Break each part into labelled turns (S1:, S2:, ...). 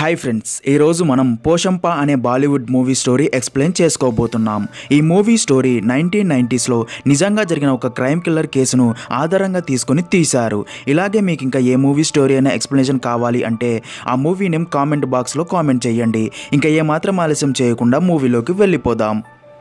S1: hi friends ఈరోజు మనం పోషంప అనే బాలీవుడ్ మూవీ స్టోరీ ఎక్స్ప్లెయిన్ చేసుకోబోతున్నాం ఈ మూవీ స్టోరీ నైన్టీన్ నైంటీస్లో నిజంగా జరిగిన ఒక క్రైమ్ కిల్లర్ కేసును ఆధారంగా తీసుకొని తీశారు ఇలాగే మీకు ఇంకా ఏ మూవీ స్టోరీ అయినా ఎక్స్ప్లెనేషన్ కావాలి అంటే ఆ మూవీ నేమ్ కామెంట్ బాక్స్లో కామెంట్ చేయండి ఇంకా ఏమాత్రం ఆలస్యం చేయకుండా మూవీలోకి వెళ్ళిపోదాం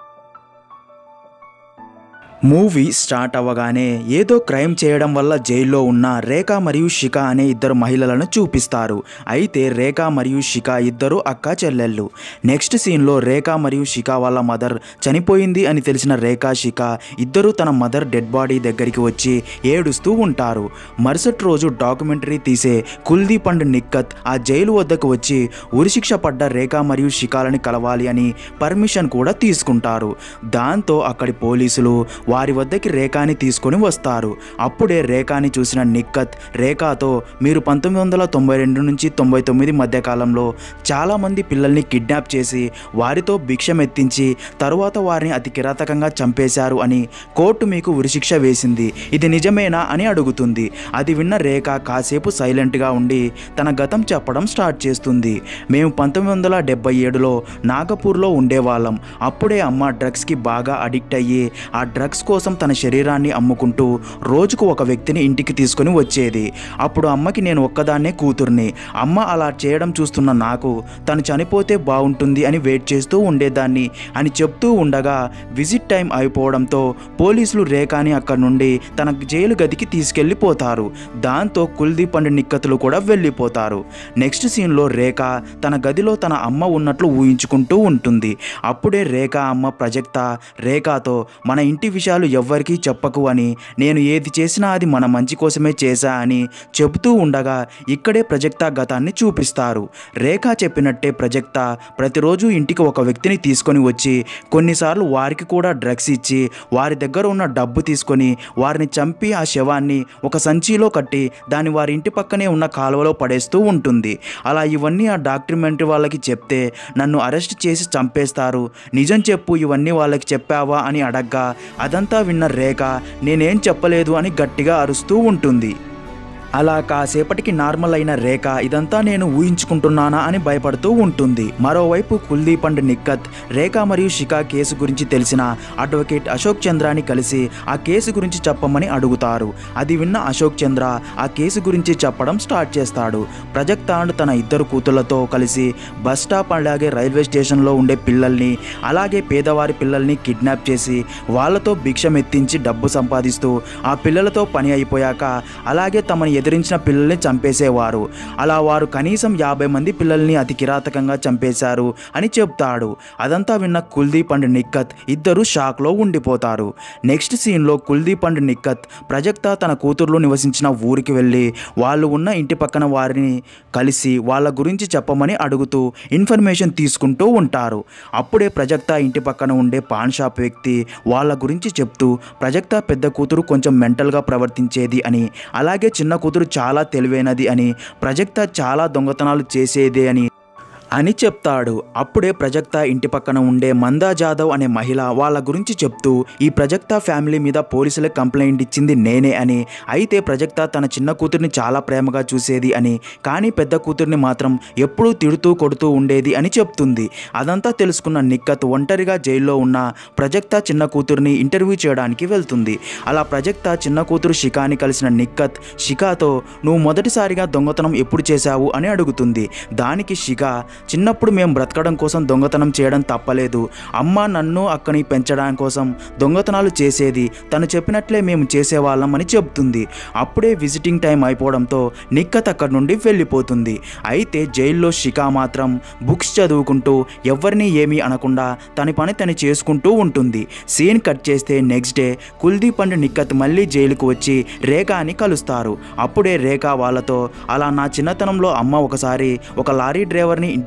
S1: మూవీ స్టార్ట్ అవ్వగానే ఏదో క్రైమ్ చేయడం వల్ల జైల్లో ఉన్న రేఖ మరియు శిఖ అనే ఇద్దరు మహిళలను చూపిస్తారు అయితే రేఖ మరియు శిఖ ఇద్దరు అక్క చెల్లెళ్ళు నెక్స్ట్ సీన్లో రేఖ మరియు శిఖ వాళ్ళ మదర్ చనిపోయింది అని తెలిసిన రేఖ శిఖ ఇద్దరు తన మదర్ డెడ్ బాడీ దగ్గరికి వచ్చి ఏడుస్తూ ఉంటారు మరుసటి రోజు డాక్యుమెంటరీ తీసే కుల్దీప్ అండ్ నిక్కత్ ఆ జైలు వద్దకు వచ్చి ఉరిశిక్ష పడ్డ రేఖ మరియు శిఖాలని కలవాలి అని పర్మిషన్ కూడా తీసుకుంటారు దాంతో అక్కడి పోలీసులు వారి వద్దకి రేఖాని తీసుకొని వస్తారు అప్పుడే రేఖాని చూసిన నిక్కత్ రేఖాతో మీరు పంతొమ్మిది వందల తొంభై రెండు నుంచి తొంభై తొమ్మిది మధ్య కాలంలో చాలామంది పిల్లల్ని కిడ్నాప్ చేసి వారితో భిక్షం ఎత్తించి తరువాత వారిని అతి కిరాతకంగా చంపేశారు అని కోర్టు మీకు ఉరిశిక్ష వేసింది ఇది నిజమేనా అని అడుగుతుంది అది విన్న రేఖ కాసేపు సైలెంట్గా ఉండి తన గతం చెప్పడం స్టార్ట్ చేస్తుంది మేము పంతొమ్మిది వందల డెబ్బై ఏడులో నాగపూర్లో ఉండేవాళ్ళం అప్పుడే అమ్మ డ్రగ్స్కి బాగా అడిక్ట్ అయ్యి ఆ డ్రగ్స్ కోసం తన శరీరాన్ని అమ్ముకుంటూ రోజుకు ఒక వ్యక్తిని ఇంటికి తీసుకొని వచ్చేది అప్పుడు అమ్మకి నేను ఒక్కదాన్నే కూతుర్ని అమ్మ అలా చేయడం చూస్తున్న నాకు తను చనిపోతే బాగుంటుంది అని వెయిట్ చేస్తూ ఉండేదాన్ని అని చెప్తూ ఉండగా విజిట్ టైం అయిపోవడంతో పోలీసులు రేఖాని అక్కడి నుండి తన జైలు గదికి తీసుకెళ్ళిపోతారు దాంతో కుల్దీప్ అండ్ నిక్కతులు కూడా వెళ్ళిపోతారు నెక్స్ట్ సీన్లో రేఖ తన గదిలో తన అమ్మ ఉన్నట్లు ఊహించుకుంటూ ఉంటుంది అప్పుడే రేఖ అమ్మ ప్రజక్త రేఖతో మన ఇంటి విషయాలు ఎవ్వరికీ చెప్పకు అని నేను ఏది చేసినా అది మన మంచి కోసమే చేశా అని చెబుతూ ఉండగా ఇక్కడే ప్రజక్త గతాన్ని చూపిస్తారు రేఖ చెప్పినట్టే ప్రజక్త ప్రతిరోజు ఇంటికి ఒక వ్యక్తిని తీసుకొని వచ్చి కొన్నిసార్లు వారికి కూడా డ్రగ్స్ ఇచ్చి వారి దగ్గర ఉన్న డబ్బు తీసుకొని వారిని చంపి ఆ శవాన్ని ఒక సంచిలో కట్టి దాన్ని వారి ఇంటి పక్కనే ఉన్న కాలువలో పడేస్తూ ఉంటుంది అలా ఇవన్నీ ఆ డాక్యుమెంటరీ వాళ్ళకి చెప్తే నన్ను అరెస్ట్ చేసి చంపేస్తారు నిజం చెప్పు ఇవన్నీ వాళ్ళకి చెప్పావా అని అడగ్గా అదంతా విన్న రేఖ నేనేం చెప్పలేదు అని గట్టిగా అరుస్తూ ఉంటుంది అలా కాసేపటికి నార్మల్ అయిన రేఖ ఇదంతా నేను ఊహించుకుంటున్నానా అని భయపడుతూ ఉంటుంది మరోవైపు కుల్దీప్ అండ్ నిక్కత్ రేఖ మరియు శిఖా కేసు గురించి తెలిసిన అడ్వకేట్ అశోక్ చంద్రాని కలిసి ఆ కేసు గురించి చెప్పమని అడుగుతారు అది విన్న అశోక్ చంద్ర ఆ కేసు గురించి చెప్పడం స్టార్ట్ చేస్తాడు ప్రజక్త అండ్ తన ఇద్దరు కూతుళ్లతో కలిసి బస్ స్టాప్ అలాగే రైల్వే స్టేషన్లో ఉండే పిల్లల్ని అలాగే పేదవారి పిల్లల్ని కిడ్నాప్ చేసి వాళ్ళతో భిక్షం ఎత్తించి డబ్బు సంపాదిస్తూ ఆ పిల్లలతో పని అయిపోయాక అలాగే తమని ఎదిరించిన పిల్లల్ని చంపేసేవారు అలా వారు కనీసం యాభై మంది పిల్లల్ని అతి కిరాతకంగా చంపేశారు అని చెప్తాడు అదంతా విన్న కుల్దీప్ అండ్ నిక్కత్ ఇద్దరు షాక్లో ఉండిపోతారు నెక్స్ట్ సీన్లో కుల్దీప్ అండ్ నిక్కత్ ప్రజక్త తన కూతుర్లు నివసించిన ఊరికి వెళ్ళి వాళ్ళు ఉన్న ఇంటి పక్కన వారిని కలిసి వాళ్ళ గురించి చెప్పమని అడుగుతూ ఇన్ఫర్మేషన్ తీసుకుంటూ ఉంటారు అప్పుడే ప్రజక్త ఇంటి పక్కన ఉండే పాన్ షాప్ వ్యక్తి వాళ్ళ గురించి చెప్తూ ప్రజక్త పెద్ద కూతురు కొంచెం మెంటల్గా ప్రవర్తించేది అని అలాగే చిన్న కూతురు చాలా తెలివైనది అని ప్రజక్త చాలా దొంగతనాలు చేసేదే అని అని చెప్తాడు అప్పుడే ప్రజక్త ఇంటి పక్కన ఉండే మందా జాదవ్ అనే మహిళ వాళ్ళ గురించి చెప్తూ ఈ ప్రజక్త ఫ్యామిలీ మీద పోలీసులకు కంప్లైంట్ ఇచ్చింది నేనే అని అయితే ప్రజక్త తన చిన్న కూతుర్ని చాలా ప్రేమగా చూసేది అని కానీ పెద్ద కూతుర్ని మాత్రం ఎప్పుడూ తిడుతూ కొడుతూ ఉండేది అని చెప్తుంది అదంతా తెలుసుకున్న నిక్కత్ ఒంటరిగా జైల్లో ఉన్న ప్రజక్త చిన్న కూతుర్ని ఇంటర్వ్యూ చేయడానికి వెళ్తుంది అలా ప్రజక్త చిన్న కూతురు శిఖాని కలిసిన నిక్కత్ శిఖాతో నువ్వు మొదటిసారిగా దొంగతనం ఎప్పుడు చేశావు అని అడుగుతుంది దానికి శిఖ చిన్నప్పుడు మేము బ్రతకడం కోసం దొంగతనం చేయడం తప్పలేదు అమ్మ నన్ను అక్కని పెంచడం కోసం దొంగతనాలు చేసేది తను చెప్పినట్లే మేము చేసేవాళ్ళం అని చెప్తుంది అప్పుడే విజిటింగ్ టైం అయిపోవడంతో నిక్కత్ అక్కడి నుండి వెళ్ళిపోతుంది అయితే జైల్లో శిఖా మాత్రం బుక్స్ చదువుకుంటూ ఎవరిని ఏమీ అనకుండా తన పని తను చేసుకుంటూ ఉంటుంది సీన్ కట్ చేస్తే next day Kuldeep and Nikhat మళ్ళీ జైలుకు వచ్చి రేఖ అని కలుస్తారు అప్పుడే రేఖ వాళ్ళతో అలా నా చిన్నతనంలో అమ్మ ఒకసారి ఒక లారీ డ్రైవర్ని ఇంటికి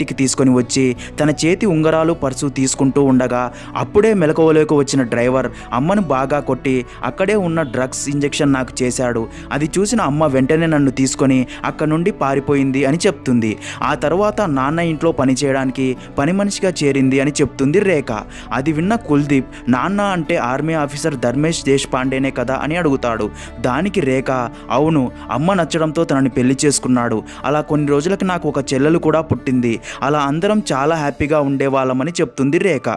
S1: ఇంటికి తీసుకొని వచ్చి తన చేతి ఉంగరాలు పర్సు తీసుకుంటూ ఉండగా అప్పుడే మెలకువలోకి వచ్చిన డ్రైవర్ అమ్మను బాగా కొట్టి అక్కడే ఉన్న డ్రగ్స్ ఇంజెక్షన్ నాకు చేశాడు అది చూసిన అమ్మ వెంటనే నన్ను తీసుకొని అక్కడ నుండి పారిపోయింది అని చెప్తుంది ఆ తర్వాత నాన్న ఇంట్లో పని చేయడానికి పని మనిషిగా చేరింది అని చెప్తుంది రేఖ అది విన్న కుల్దీప్ నాన్న అంటే ఆర్మీ ఆఫీసర్ ధర్మేష్ దేశపాండేనే కదా అని అడుగుతాడు దానికి రేఖ అవును అమ్మ నచ్చడంతో తనని పెళ్లి చేసుకున్నాడు అలా కొన్ని రోజులకి నాకు ఒక చెల్లెలు కూడా పుట్టింది అలా అందరం చాలా హ్యాపీగా ఉండేవాళ్ళమని చెప్తుంది రేఖ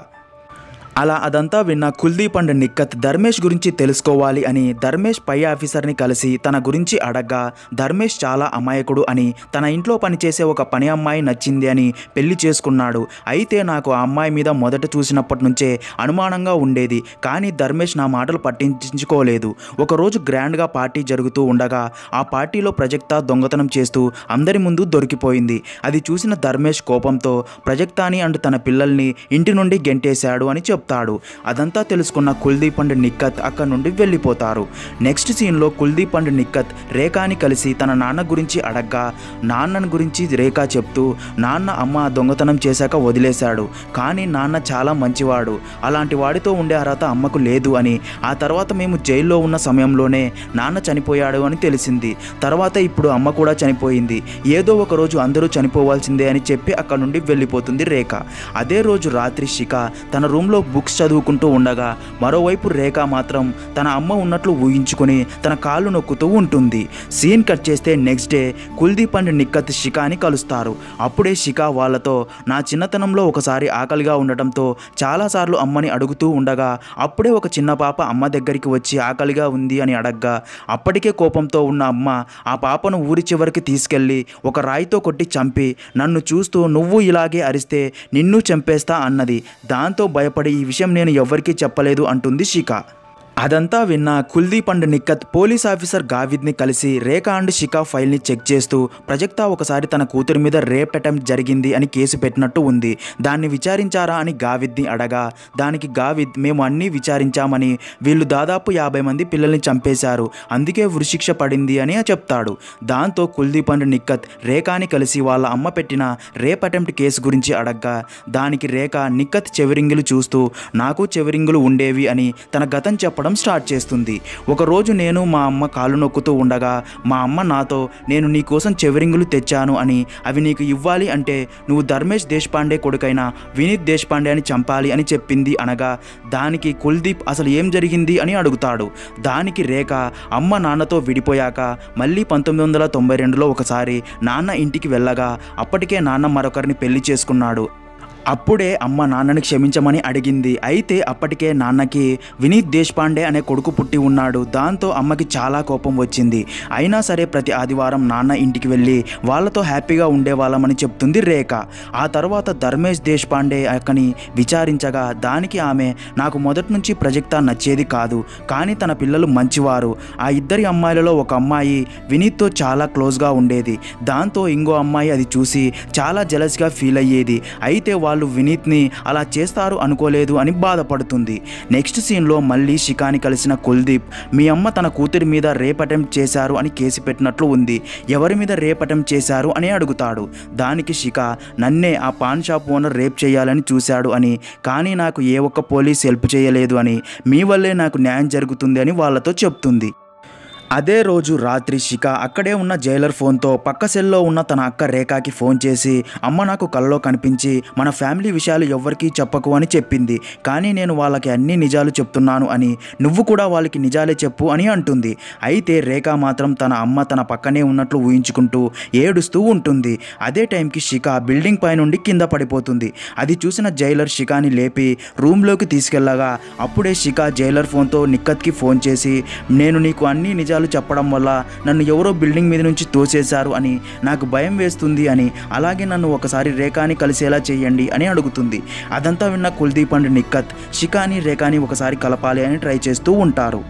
S1: అలా అదంతా విన్న కుల్దీప్ అండ్ నిక్కత్ ధర్మేష్ గురించి తెలుసుకోవాలి అని ధర్మేష్ పై ఆఫీసర్ని కలిసి తన గురించి అడగ్గా ధర్మేష్ చాలా అమాయకుడు అని తన ఇంట్లో పనిచేసే ఒక పని అమ్మాయి నచ్చింది అని పెళ్లి చేసుకున్నాడు అయితే నాకు ఆ అమ్మాయి మీద మొదట చూసినప్పటి నుంచే అనుమానంగా ఉండేది కానీ ధర్మేష్ నా మాటలు పట్టించుకోలేదు ఒకరోజు గ్రాండ్గా పార్టీ జరుగుతూ ఉండగా ఆ పార్టీలో ప్రజక్త దొంగతనం చేస్తూ అందరి ముందు దొరికిపోయింది అది చూసిన ధర్మేష్ కోపంతో ప్రజక్తాని అండ్ తన పిల్లల్ని ఇంటి నుండి గెంటేశాడు అని చెప్తాడు అదంతా తెలుసుకున్న కుల్దీప్ అండ్ నిక్కత్ అక్కడ నుండి వెళ్ళిపోతారు నెక్స్ట్ సీన్లో కుల్దీప్ అండ్ నిక్కత్ రేఖాని కలిసి తన నాన్న గురించి అడగ్గా నాన్న గురించి రేఖ చెప్తూ నాన్న అమ్మ దొంగతనం చేశాక వదిలేశాడు కానీ నాన్న చాలా మంచివాడు అలాంటి వాడితో ఉండే అర్హత అమ్మకు లేదు అని ఆ తర్వాత మేము జైల్లో ఉన్న సమయంలోనే నాన్న చనిపోయాడు అని తెలిసింది తర్వాత ఇప్పుడు అమ్మ కూడా చనిపోయింది ఏదో ఒక రోజు అందరూ చనిపోవాల్సిందే అని చెప్పి అక్కడ నుండి వెళ్ళిపోతుంది రేఖ అదే రోజు రాత్రి శిఖ తన రూమ్లో బుక్స్ చదువుకుంటూ ఉండగా మరోవైపు రేఖ మాత్రం తన అమ్మ ఉన్నట్లు ఊహించుకొని తన కాళ్ళు నొక్కుతూ ఉంటుంది సీన్ కట్ చేస్తే next day Kuldeep and Nikhat శిఖాని కలుస్తారు అప్పుడే శిఖ వాళ్ళతో నా చిన్నతనంలో ఒకసారి ఆకలిగా ఉండటంతో చాలాసార్లు అమ్మని అడుగుతూ ఉండగా అప్పుడే ఒక చిన్న పాప అమ్మ దగ్గరికి వచ్చి ఆకలిగా ఉంది అని అడగ్గా అప్పటికే కోపంతో ఉన్న అమ్మ ఆ పాపను ఊరి చివరికి తీసుకెళ్ళి ఒక రాయితో కొట్టి చంపి నన్ను చూస్తూ నువ్వు ఇలాగే అరిస్తే నిన్ను చంపేస్తా అన్నది దాంతో భయపడి ఈ విషయం నేను ఎవ్వరికీ చెప్పలేదు అంటుంది శిఖ అదంతా విన్న Kuldeep and Nikhat police officer గావిద్ని కలిసి రేఖ అండ్ షికా ఫైల్ని చెక్ చేస్తూ ప్రజక్త ఒకసారి తన కూతురి మీద రేప్ అటెంప్ట్ జరిగింది అని కేసు పెట్టినట్టు ఉంది దాన్ని విచారించారా అని గావిద్ని అడగా దానికి గావిద్ మేము అన్నీ విచారించామని వీళ్ళు దాదాపు యాభై మంది పిల్లల్ని చంపేశారు అందుకే ఉరిశిక్ష పడింది అని చెప్తాడు దాంతో కుల్దీప్ అండ్ నిక్కత్ రేఖాని కలిసి వాళ్ళ అమ్మ పెట్టిన రేప్ అటెంప్ట్ కేసు గురించి అడగ్గా దానికి రేఖ నిక్కత్ చెవిరింగులు చూస్తూ నాకు చెవిరింగులు ఉండేవి అని తన గతం చెప్పడం స్టార్ట్ చేస్తుంది ఒకరోజు నేను మా అమ్మ కాళ్ళు నొక్కుతూ ఉండగా మా అమ్మ నాతో నేను నీ కోసం చెవిరింగులు తెచ్చాను అని అవి నీకు ఇవ్వాలి అంటే నువ్వు ధర్మేష్ దేశపాండే కొడుకైన వినీత్ దేశపాండే అని చంపాలి అని చెప్పింది అనగా దానికి కుల్దీప్ అసలు ఏం జరిగింది అని అడుగుతాడు దానికి రేఖ అమ్మ నాన్నతో విడిపోయాక మళ్ళీ పంతొమ్మిది వందల తొంభై రెండులో ఒకసారి నాన్న ఇంటికి వెళ్ళగా అప్పటికే నాన్న మరొకరిని పెళ్లి చేసుకున్నాడు అప్పుడే అమ్మ నాన్నని క్షమించమని అడిగింది అయితే అప్పటికే నాన్నకి వినీత్ దేశపాండే అనే కొడుకు పుట్టి ఉన్నాడు దాంతో అమ్మకి చాలా కోపం వచ్చింది అయినా సరే ప్రతి ఆదివారం నాన్న ఇంటికి వెళ్ళి వాళ్ళతో హ్యాపీగా ఉండేవాళ్ళమని చెప్తుంది రేఖ ఆ తర్వాత ధర్మేష్ దేశపాండే అక్కని విచారించగా దానికి ఆమె నాకు మొదటి నుంచి ప్రజెక్తా నచ్చేది కాదు కానీ తన పిల్లలు మంచివారు ఆ ఇద్దరి అమ్మాయిలలో ఒక అమ్మాయి వినీత్తో చాలా క్లోజ్గా ఉండేది దాంతో ఇంకో అమ్మాయి అది చూసి చాలా జలస్గా ఫీల్ అయ్యేది అయితే వాళ్ళు వినీత్ని అలా చేస్తారు అనుకోలేదు అని బాధపడుతుంది నెక్స్ట్ సీన్లో మళ్ళీ షికాని కలిసిన కుల్దీప్ మీ అమ్మ తన కూతురి మీద రేప్ అటెంప్ట్ చేశారు అని కేసు పెట్టినట్లు ఉంది ఎవరి మీద రేప్ అటెంప్ట్ చేశారు అని అడుగుతాడు దానికి షిక నన్నే ఆ పాన్ షాప్ ఓనర్ రేప్ చేయాలని చూశాడు అని కానీ నాకు ఏ ఒక్క పోలీస్ హెల్ప్ చేయలేదు అని మీ వల్లే నాకు న్యాయం జరుగుతుంది అని వాళ్ళతో చెప్తుంది అదే రోజు రాత్రి శిఖ అక్కడే ఉన్న జైలర్ ఫోన్తో పక్క సెల్లో ఉన్న తన అక్క రేఖకి ఫోన్ చేసి అమ్మ నాకు కలలో కనిపించి మన ఫ్యామిలీ విషయాలు ఎవ్వరికీ చెప్పకు అని చెప్పింది కానీ నేను వాళ్ళకి అన్ని నిజాలు చెప్తున్నాను అని నువ్వు కూడా వాళ్ళకి నిజాలే చెప్పు అని అంటుంది అయితే రేఖ మాత్రం తన అమ్మ తన పక్కనే ఉన్నట్లు ఊహించుకుంటూ ఏడుస్తూ ఉంటుంది అదే టైంకి శిఖ బిల్డింగ్ పై నుండి కింద పడిపోతుంది అది చూసిన జైలర్ శిఖాని లేపి రూమ్లోకి తీసుకెళ్ళగా అప్పుడే శిఖ జైలర్ ఫోన్తో నిక్కత్కి ఫోన్ చేసి నేను నీకు అన్ని నిజాలు చెప్పడం వల్ల నన్ను ఎవరో బిల్డింగ్ మీద నుంచి తోసేశారు అని నాకు భయం వేస్తుంది అని అలాగే నన్ను ఒకసారి రేఖాని కలిసేలా చేయండి అని అడుగుతుంది అదంతా విన్న కుల్దీప్ అండ్ నిక్కత్ శిఖాని రేఖాని ఒకసారి కలపాలి అని ట్రై చేస్తూ ఉంటారు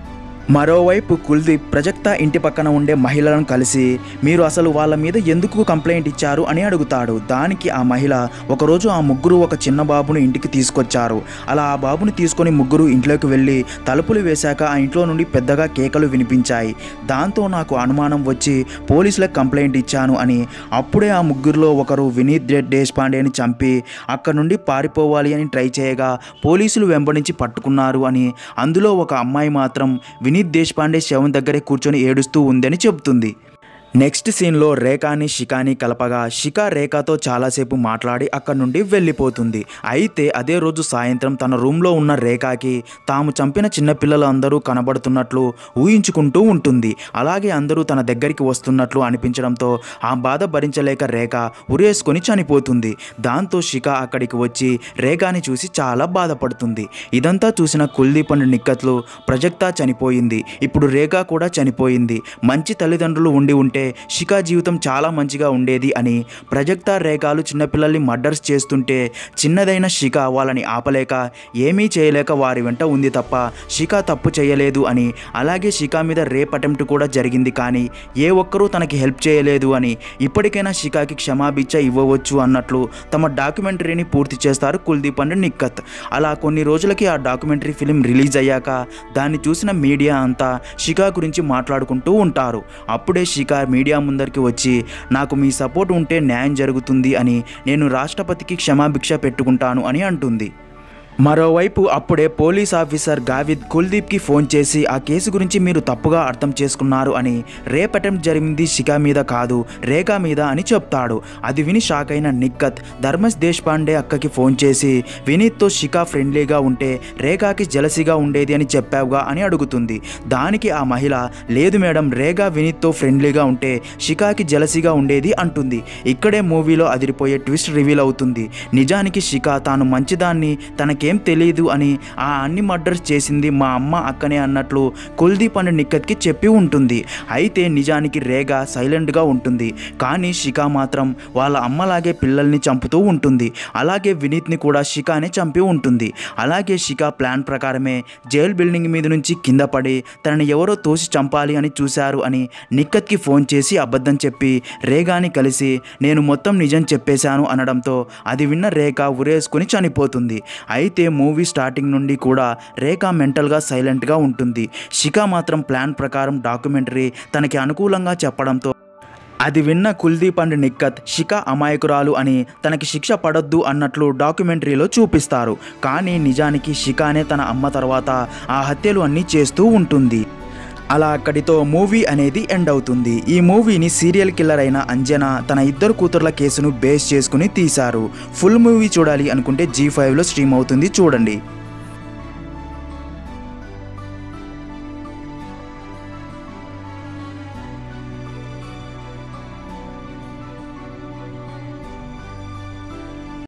S1: మరోవైపు కుల్దీప్ ప్రజక్త ఇంటి పక్కన ఉండే మహిళలను కలిసి మీరు అసలు వాళ్ళ మీద ఎందుకు కంప్లైంట్ ఇచ్చారు అని అడుగుతాడు దానికి ఆ మహిళ ఒకరోజు ఆ ముగ్గురు ఒక చిన్న బాబును ఇంటికి తీసుకొచ్చారు అలా ఆ బాబుని తీసుకొని ముగ్గురు ఇంట్లోకి వెళ్ళి తలుపులు వేశాక ఆ ఇంట్లో నుండి పెద్దగా కేకలు వినిపించాయి దాంతో నాకు అనుమానం వచ్చి పోలీసులకు కంప్లైంట్ ఇచ్చాను అని అప్పుడే ఆ ముగ్గురులో ఒకరు వినీత్ డే- దేశపాండేని చంపి అక్కడ నుండి పారిపోవాలి అని ట్రై చేయగా పోలీసులు వెంబడించి పట్టుకున్నారు అని అందులో ఒక అమ్మాయి మాత్రం వినీత్ దేశపాండే శవం దగ్గరే కూర్చొని ఏడుస్తూ ఉందని చెబుతుంది నెక్స్ట్ సీన్లో రేఖాని శిఖాని కలపగా శిఖ రేఖతో చాలాసేపు మాట్లాడి అక్కడి నుండి వెళ్ళిపోతుంది అయితే అదే రోజు సాయంత్రం తన రూమ్లో ఉన్న రేఖకి తాము చంపిన చిన్నపిల్లలు అందరూ కనబడుతున్నట్లు ఊహించుకుంటూ ఉంటుంది అలాగే అందరూ తన దగ్గరికి వస్తున్నట్లు అనిపించడంతో ఆ బాధ భరించలేక రేఖ ఉరేసుకొని చనిపోతుంది దాంతో శిఖ అక్కడికి వచ్చి రేఖాని చూసి చాలా బాధపడుతుంది ఇదంతా చూసిన కుల్దీప్ అండ్ నిక్కత్లు ప్రజక్తా చనిపోయింది ఇప్పుడు రేఖ కూడా చనిపోయింది మంచి తల్లిదండ్రులు ఉండి ఉంటే శిఖా జీవితం చాలా మంచిగా ఉండేది అని ప్రజక్తా రేఖలు చిన్నపిల్లల్ని మర్డర్స్ చేస్తుంటే చిన్నదైన శిఖ వాళ్ళని ఆపలేక ఏమీ చేయలేక వారి వెంట ఉంది తప్ప శిఖ తప్పు చేయలేదు అని అలాగే శిఖ మీద రేప్ అటెంప్ట్ కూడా జరిగింది కానీ ఏ ఒక్కరూ తనకి హెల్ప్ చేయలేదు అని ఇప్పటికైనా శిఖాకి క్షమాభిచ్చ ఇవ్వవచ్చు అన్నట్లు తమ డాక్యుమెంటరీని పూర్తి చేస్తారు కుల్దీప్ అండ్ నిక్కత్ అలా కొన్ని రోజులకి ఆ డాక్యుమెంటరీ ఫిలిం రిలీజ్ అయ్యాక దాన్ని చూసిన మీడియా అంతా శిఖా గురించి మాట్లాడుకుంటూ ఉంటారు అప్పుడే శిఖా మీడియా ముందరికి వచ్చి నాకు మీ సపోర్ట్ ఉంటే న్యాయం జరుగుతుంది అని నేను రాష్ట్రపతికి క్షమాభిక్ష పెట్టుకుంటాను అని అంటుంది మరోవైపు అప్పుడే పోలీస్ ఆఫీసర్ గావిద్ కుల్దీప్కి ఫోన్ చేసి ఆ కేసు గురించి మీరు తప్పుగా అర్థం చేసుకున్నారు అని రేప్ అటెంప్ట్ జరిగింది శిఖా మీద కాదు రేఖా మీద అని చెప్తాడు అది విని షాక్ అయిన నిక్కత్ ధర్మస్ దేశపాండే అక్కకి ఫోన్ చేసి వినీత్తో శిఖా ఫ్రెండ్లీగా ఉంటే రేఖాకి జలసిగా ఉండేది అని చెప్పావుగా అని అడుగుతుంది దానికి ఆ మహిళ లేదు మేడం రేఖా వినీత్తో ఫ్రెండ్లీగా ఉంటే శిఖాకి జలసిగా ఉండేది అంటుంది ఇక్కడే మూవీలో అదిరిపోయే ట్విస్ట్ రివీల్ అవుతుంది నిజానికి శిఖా తాను మంచిదాన్ని తనకేం తెలియదు అని ఆ అన్ని మర్డర్స్ చేసింది మా అమ్మ అక్కనే అన్నట్లు కుల్దీప్ అండ్ నిక్కత్కి చెప్పి ఉంటుంది అయితే నిజానికి రేగ సైలెంట్గా ఉంటుంది కానీ శిఖా మాత్రం వాళ్ళ అమ్మలాగే పిల్లల్ని చంపుతూ ఉంటుంది అలాగే వినీత్ని కూడా శిఖానే చంపి ఉంటుంది అలాగే శిఖా ప్లాన్ ప్రకారమే జైల్ బిల్డింగ్ మీద నుంచి కింద పడి తనని ఎవరో తోసి చంపాలి అని చూశారు అని నిక్కత్కి ఫోన్ చేసి అబద్ధం చెప్పి రేగాని కలిసి నేను మొత్తం నిజం చెప్పేశాను అనడంతో అది విన్న రేఖ ఉరేసుకుని చనిపోతుంది అయితే మూవీ స్టార్టింగ్ నుండి కూడా రేఖ మెంటల్గా సైలెంట్గా ఉంటుంది శిఖ మాత్రం ప్లాన్ ప్రకారం డాక్యుమెంటరీ తనకి అనుకూలంగా చెప్పడంతో అది విన్న కుల్దీప్ అండ్ నిక్కత్ శిఖ అమాయకురాలు అని తనకి శిక్ష పడొద్దు అన్నట్లు డాక్యుమెంటరీలో చూపిస్తారు కానీ నిజానికి శిఖానే తన అమ్మ తర్వాత ఆ హత్యలు అన్నీ చేస్తూ ఉంటుంది అలా అక్కడితో మూవీ అనేది ఎండ్ అవుతుంది ఈ మూవీని సీరియల్ కిల్లర్ అయిన అంజనా తన ఇద్దరు కూతుర్ల కేసును బేస్ చేసుకుని తీశారు ఫుల్ మూవీ చూడాలి అనుకుంటే జీ ఫైవ్లో స్ట్రీమ్ అవుతుంది చూడండి